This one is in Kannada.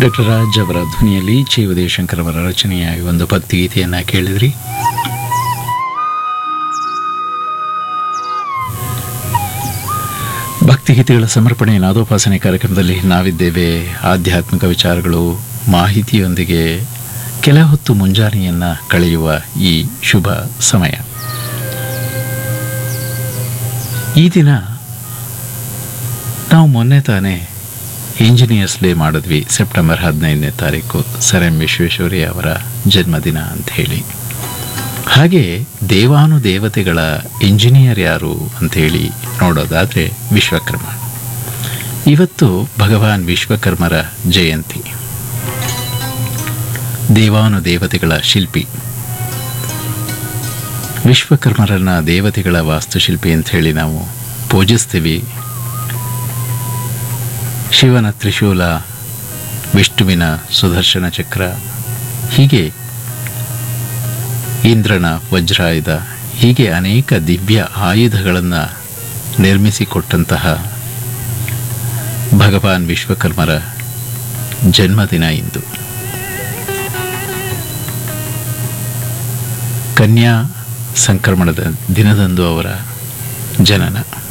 ಡಾಕ್ಟರ್ ರಾಜ್ ಅವರ ಧ್ವನಿಯಲ್ಲಿ ಚಿ ಉದಯಶಂಕರ್ ಅವರ ರಚನೆಯ ಈ ಒಂದು ಭಕ್ತಿಗೀತೆಯನ್ನು ಕೇಳಿದ್ರಿ ಭಕ್ತಿಗೀತೆಗಳ ಸಮರ್ಪಣೆ ನಾದೋಪಾಸನೆ ಕಾರ್ಯಕ್ರಮದಲ್ಲಿ ನಾವಿದ್ದೇವೆ ಆಧ್ಯಾತ್ಮಿಕ ವಿಚಾರಗಳು ಮಾಹಿತಿಯೊಂದಿಗೆ ಕೆಲ ಹೊತ್ತು ಮುಂಜಾನೆಯನ್ನು ಕಳೆಯುವ ಈ ಶುಭ ಸಮಯ ಈ ದಿನ ನಾವು ಮೊನ್ನೆ ತಾನೇ ಇಂಜಿನಿಯರ್ಸ್ ಡೇ ಮಾಡಿದ್ವಿ ಸೆಪ್ಟೆಂಬರ್ ಹದಿನೈದನೇ ತಾರೀಕು ಸರ್ ಎಂ ವಿಶ್ವೇಶ್ವರಯ್ಯ ಅವರ ಜನ್ಮದಿನ ಅಂತ ಹೇಳಿ ಹಾಗೆ ದೇವಾನುದೇವತೆಗಳ ಇಂಜಿನಿಯರ್ ಯಾರು ಅಂಥೇಳಿ ನೋಡೋದಾದರೆ ವಿಶ್ವಕರ್ಮ ಇವತ್ತು ಭಗವಾನ್ ವಿಶ್ವಕರ್ಮರ ಜಯಂತಿ ದೇವಾನುದೇವತೆಗಳ ಶಿಲ್ಪಿ ವಿಶ್ವಕರ್ಮರನ್ನ ದೇವತೆಗಳ ವಾಸ್ತುಶಿಲ್ಪಿ ಅಂತ ಹೇಳಿ ನಾವು ಪೂಜಿಸ್ತೀವಿ ಶಿವನ ತ್ರಿಶೂಲ ವಿಷ್ಣುವಿನ ಸುದರ್ಶನ ಚಕ್ರ ಹೀಗೆ ಇಂದ್ರನ ವಜ್ರಾಯುಧ ಹೀಗೆ ಅನೇಕ ದಿವ್ಯ ಆಯುಧಗಳನ್ನು ನಿರ್ಮಿಸಿಕೊಟ್ಟಂತಹ ಭಗವಾನ್ ವಿಶ್ವಕರ್ಮರ ಜನ್ಮದಿನ ಇಂದು ಕನ್ಯಾ ಸಂಕ್ರಮಣದ ದಿನದಂದು ಅವರ ಜನನ